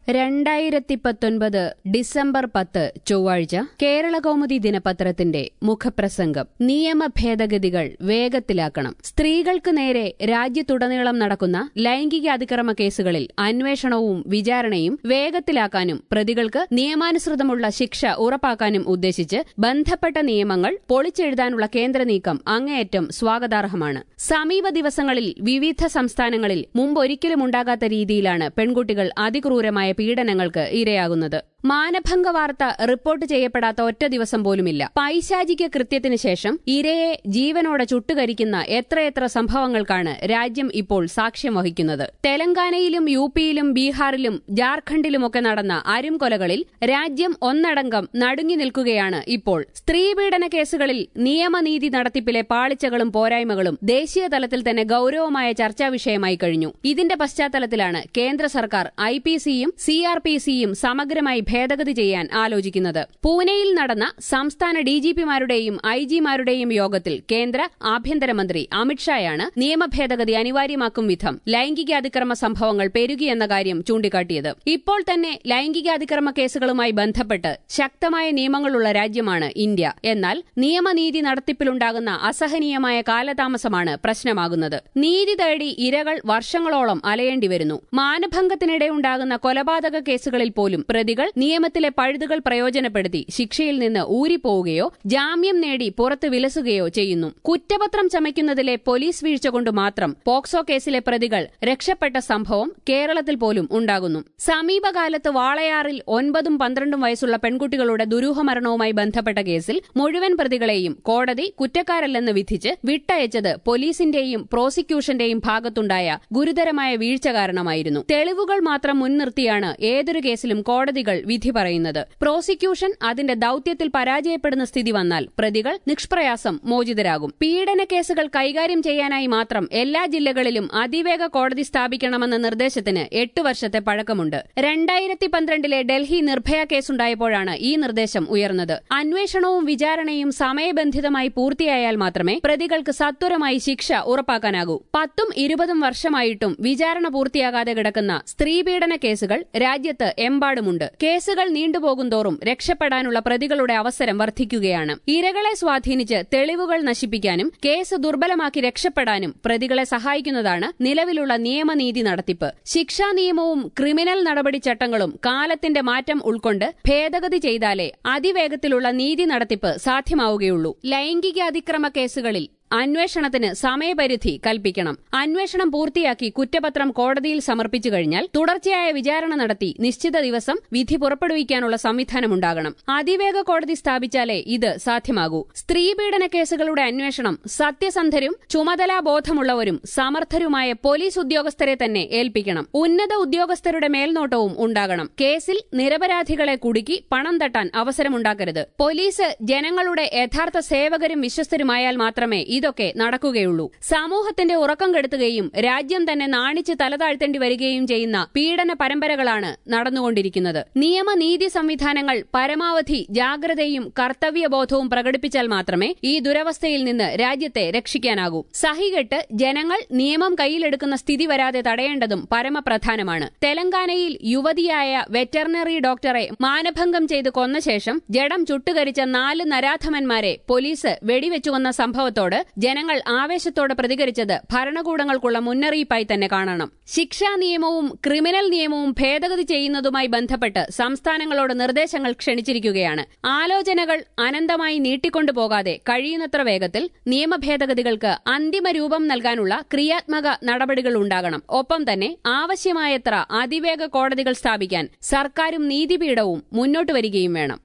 രണ്ടായിരത്തി പത്തൊൻപത് ഡിസംബർ പത്ത് ചൊവ്വാഴ്ച കേരളകൗമുദി ദിനപത്രത്തിന്റെ മുഖപ്രസംഗം നിയമ ഭേദഗതികൾ വേഗത്തിലാക്കണം സ്ത്രീകൾക്ക് നേരെ രാജ്യത്തുടനീളം നടക്കുന്ന ലൈംഗിക അതിക്രമ കേസുകളിൽ അന്വേഷണവും വിചാരണയും വേഗത്തിലാക്കാനും പ്രതികൾക്ക് നിയമാനുസൃതമുള്ള ശിക്ഷ ഉറപ്പാക്കാനും ഉദ്ദേശിച്ച് ബന്ധപ്പെട്ട നിയമങ്ങൾ പൊളിച്ചെഴുതാനുള്ള കേന്ദ്ര നീക്കം അങ്ങേയറ്റം സ്വാഗതാർഹമാണ് സമീപ ദിവസങ്ങളിൽ വിവിധ സംസ്ഥാനങ്ങളിൽ മുമ്പൊരിക്കലും ഉണ്ടാകാത്ത രീതിയിലാണ് പെൺകുട്ടികൾ അതിക്രൂരമായ പീഡനങ്ങൾക്ക് ഇരയാകുന്നത് മാനഭംഗ വാർത്ത റിപ്പോർട്ട് ചെയ്യപ്പെടാത്ത ഒറ്റ ദിവസം പോലുമില്ല പൈശാചിക കൃത്യത്തിന് ശേഷം ഇരയെ ജീവനോടെ ചുട്ടുകരിക്കുന്ന എത്രയെത്ര സംഭവങ്ങൾക്കാണ് രാജ്യം ഇപ്പോൾ സാക്ഷ്യം വഹിക്കുന്നത് തെലങ്കാനയിലും യു പിയിലും ബീഹാറിലും ജാർഖണ്ഡിലുമൊക്കെ നടന്ന അരുംകൊലകളിൽ രാജ്യം ഒന്നടങ്കം നടുങ്ങി നിൽക്കുകയാണ് ഇപ്പോൾ സ്ത്രീപീഡന കേസുകളിൽ നിയമനീതി നടത്തിപ്പിലെ പാളിച്ചകളും പോരായ്മകളും ദേശീയ തലത്തിൽ തന്നെ ഗൌരവമായ ചർച്ചാ വിഷയമായി കഴിഞ്ഞു ഇതിന്റെ പശ്ചാത്തലത്തിലാണ് കേന്ദ്ര സർക്കാർ ഐ പി സിയും സി ആർ പി സിയും സമഗ്രമായി ഭേദഗതി ചെയ്യാൻ ആലോചിക്കുന്നത് പൂനെയിൽ നടന്ന സംസ്ഥാന ഡിജിപിമാരുടെയും ഐ ജിമാരുടെയും യോഗത്തിൽ കേന്ദ്ര ആഭ്യന്തരമന്ത്രി അമിത്ഷായാണ് നിയമ ഭേദഗതി അനിവാര്യമാക്കും വിധം ലൈംഗിക അതിക്രമ സംഭവങ്ങൾ പെരുകിയെന്ന കാര്യം ചൂണ്ടിക്കാട്ടിയത് ഇപ്പോൾ തന്നെ ലൈംഗിക അതിക്രമ കേസുകളുമായി ബന്ധപ്പെട്ട് ശക്തമായ നിയമങ്ങളുള്ള രാജ്യമാണ് ഇന്ത്യ എന്നാൽ നിയമനീതി നടത്തിപ്പിലുണ്ടാകുന്ന അസഹനീയമായ കാലതാമസമാണ് പ്രശ്നമാകുന്നത് നീതി തേടി ഇരകൾ വർഷങ്ങളോളം അലയേണ്ടി വരുന്നു മാനഭംഗത്തിനിടെ ഉണ്ടാകുന്ന കൊലപാതക കേസുകളിൽ പോലും പ്രതികൾ നിയമത്തിലെ പഴുതുകൾ പ്രയോജനപ്പെടുത്തി ശിക്ഷയിൽ നിന്ന് ഊരിപ്പോവുകയോ ജാമ്യം നേടി പുറത്ത് വിലസുകയോ ചെയ്യുന്നു കുറ്റപത്രം ചമയ്ക്കുന്നതിലെ പോലീസ് വീഴ്ച കൊണ്ട് മാത്രം പോക്സോ കേസിലെ പ്രതികൾ രക്ഷപ്പെട്ട സംഭവം കേരളത്തിൽ പോലും ഉണ്ടാകുന്നു സമീപകാലത്ത് വാളയാറിൽ ഒൻപതും പന്ത്രണ്ടും വയസ്സുള്ള പെൺകുട്ടികളുടെ ദുരൂഹമരണവുമായി ബന്ധപ്പെട്ട കേസിൽ മുഴുവൻ പ്രതികളെയും കോടതി കുറ്റക്കാരല്ലെന്ന് വിധിച്ച് വിട്ടയച്ചത് പോലീസിന്റെയും പ്രോസിക്യൂഷന്റെയും ഭാഗത്തുണ്ടായ ഗുരുതരമായ വീഴ്ച കാരണമായിരുന്നു തെളിവുകൾ മാത്രം മുൻനിർത്തിയാണ് ഏതൊരു കേസിലും കോടതികൾ വിധി പറയുന്നത് പ്രോസിക്യൂഷൻ അതിന്റെ ദൌത്യത്തിൽ പരാജയപ്പെടുന്ന സ്ഥിതി വന്നാൽ പ്രതികൾ നിഷ്പ്രയാസം മോചിതരാകും പീഡന കേസുകൾ കൈകാര്യം ചെയ്യാനായി മാത്രം എല്ലാ ജില്ലകളിലും അതിവേഗ കോടതി സ്ഥാപിക്കണമെന്ന നിർദ്ദേശത്തിന് എട്ട് വർഷത്തെ പഴക്കമുണ്ട് രണ്ടായിരത്തി പന്ത്രണ്ടിലെ ഡൽഹി നിർഭയ കേസുണ്ടായപ്പോഴാണ് ഈ നിർദ്ദേശം ഉയർന്നത് അന്വേഷണവും വിചാരണയും സമയബന്ധിതമായി പൂർത്തിയായാൽ മാത്രമേ പ്രതികൾക്ക് സത്വരമായി ശിക്ഷ ഉറപ്പാക്കാനാകൂ പത്തും ഇരുപതും വർഷമായിട്ടും വിചാരണ പൂർത്തിയാകാതെ കിടക്കുന്ന സ്ത്രീപീഡന കേസുകൾ രാജ്യത്ത് എമ്പാടുമുണ്ട് കേസുകൾ നീണ്ടുപോകുന്തോറും രക്ഷപ്പെടാനുള്ള പ്രതികളുടെ അവസരം വർദ്ധിക്കുകയാണ് ഇരകളെ സ്വാധീനിച്ച് തെളിവുകൾ നശിപ്പിക്കാനും കേസ് ദുർബലമാക്കി രക്ഷപ്പെടാനും പ്രതികളെ സഹായിക്കുന്നതാണ് നിലവിലുള്ള നിയമനീതി നടത്തിപ്പ് ശിക്ഷാ നിയമവും ക്രിമിനൽ നടപടിച്ചട്ടങ്ങളും കാലത്തിന്റെ മാറ്റം ഉൾക്കൊണ്ട് ഭേദഗതി ചെയ്താലേ അതിവേഗത്തിലുള്ള നീതി നടത്തിപ്പ് സാധ്യമാവുകയുള്ളൂ ലൈംഗിക അതിക്രമ കേസുകളിൽ അന്വേഷണത്തിന് സമയപരിധി കൽപ്പിക്കണം അന്വേഷണം പൂർത്തിയാക്കി കുറ്റപത്രം കോടതിയിൽ സമർപ്പിച്ചു കഴിഞ്ഞാൽ തുടർച്ചയായ വിചാരണ നടത്തി നിശ്ചിത ദിവസം വിധി പുറപ്പെടുവിക്കാനുള്ള സംവിധാനമുണ്ടാകണം അതിവേഗ കോടതി സ്ഥാപിച്ചാലേ ഇത് സാധ്യമാകൂ സ്ത്രീപീഡന കേസുകളുടെ അന്വേഷണം സത്യസന്ധരും ചുമതലാബോധമുള്ളവരും സമർത്ഥരുമായ പോലീസ് ഉദ്യോഗസ്ഥരെ തന്നെ ഏൽപ്പിക്കണം ഉന്നത ഉദ്യോഗസ്ഥരുടെ മേൽനോട്ടവും ഉണ്ടാകണം കേസിൽ നിരപരാധികളെ കുടുക്കി പണം തട്ടാൻ അവസരമുണ്ടാക്കരുത് പോലീസ് ജനങ്ങളുടെ യഥാർത്ഥ സേവകരും വിശ്വസ്തരുമായാൽ മാത്രമേ ഇതൊക്കെ നടക്കുകയുള്ളൂ സമൂഹത്തിന്റെ ഉറക്കം കെടുത്തുകയും രാജ്യം തന്നെ നാണിച്ച് തലതാഴ്ത്തേണ്ടി വരികയും ചെയ്യുന്ന പീഡന പരമ്പരകളാണ് നടന്നുകൊണ്ടിരിക്കുന്നത് നിയമനീതി സംവിധാനങ്ങൾ പരമാവധി ജാഗ്രതയും കർത്തവ്യബോധവും പ്രകടിപ്പിച്ചാൽ മാത്രമേ ഈ ദുരവസ്ഥയിൽ നിന്ന് രാജ്യത്തെ രക്ഷിക്കാനാകൂ സഹികെട്ട് ജനങ്ങൾ നിയമം കയ്യിലെടുക്കുന്ന സ്ഥിതി വരാതെ തടയേണ്ടതും പരമപ്രധാനമാണ് തെലങ്കാനയിൽ യുവതിയായ വെറ്ററിനറി ഡോക്ടറെ മാനഭംഗം ചെയ്ത് കൊന്ന ശേഷം ജഡം ചുട്ടുകരിച്ച നാല് നരാധമന്മാരെ പോലീസ് വെടിവെച്ചുകൊന്ന സംഭവത്തോട് ജനങ്ങൾ ആവേശത്തോടെ പ്രതികരിച്ചത് ഭരണകൂടങ്ങൾക്കുള്ള മുന്നറിയിപ്പായി തന്നെ കാണണം ശിക്ഷാ നിയമവും ക്രിമിനൽ നിയമവും ഭേദഗതി ചെയ്യുന്നതുമായി ബന്ധപ്പെട്ട് സംസ്ഥാനങ്ങളോട് നിർദ്ദേശങ്ങൾ ക്ഷണിച്ചിരിക്കുകയാണ് ആലോചനകൾ അനന്തമായി നീട്ടിക്കൊണ്ടുപോകാതെ കഴിയുന്നത്ര വേഗത്തിൽ നിയമ ഭേദഗതികൾക്ക് അന്തിമ രൂപം നൽകാനുള്ള ക്രിയാത്മക നടപടികൾ ഉണ്ടാകണം ഒപ്പം തന്നെ ആവശ്യമായത്ര അതിവേഗ കോടതികൾ സ്ഥാപിക്കാൻ സർക്കാരും നീതിപീഠവും മുന്നോട്ട് വരികയും വേണം